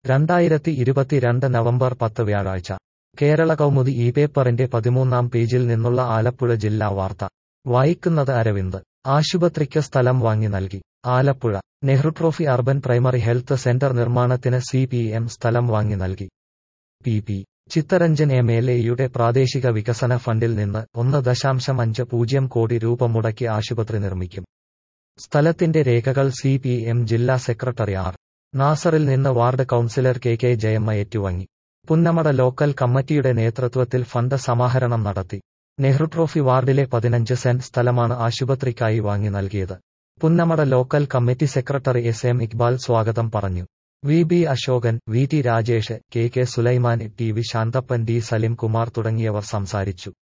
രണ്ടായിരത്തി ഇരുപത്തിരണ്ട് നവംബർ പത്ത് വ്യാഴാഴ്ച കേരള കൗമുദി ഈ പേപ്പറിന്റെ പതിമൂന്നാം പേജിൽ നിന്നുള്ള ആലപ്പുഴ ജില്ലാ വാർത്ത വായിക്കുന്നത് അരവിന്ദ് ആശുപത്രിക്ക് സ്ഥലം വാങ്ങി നൽകി Alappuzha Nehru trophy urban primary health centre നിർമ്മാണത്തിന് സി പി എം സ്ഥലം വാങ്ങി നൽകി P P Chittaranjan M L എയുടെ പ്രാദേശിക വികസന ഫണ്ടിൽ നിന്ന് ഒന്ന് ദശാംശം അഞ്ച് പൂജ്യം കോടി രൂപ മുടക്കി ആശുപത്രി നിർമ്മിക്കും സ്ഥലത്തിന്റെ രേഖകൾ സി പി എം ജില്ലാ സെക്രട്ടറി ആർ നാസറിൽ നിന്ന് ward councillor K K Jayamma ഏറ്റുവാങ്ങി പുന്നമട ലോക്കൽ കമ്മിറ്റിയുടെ നേതൃത്വത്തിൽ ഫണ്ട് സമാഹരണം നടത്തി നെഹ്റു ട്രോഫി വാർഡിലെ പതിനഞ്ച് സെന്റ് സ്ഥലമാണ് ആശുപത്രിക്കായി വാങ്ങി നൽകിയത് Punnamada local committee secretary S M Iqbal സ്വാഗതം പറഞ്ഞു V B Ashokan V T Rajesh K K Sulaiman T V Santhappan D Salim Kumar തുടങ്ങിയവർ സംസാരിച്ചു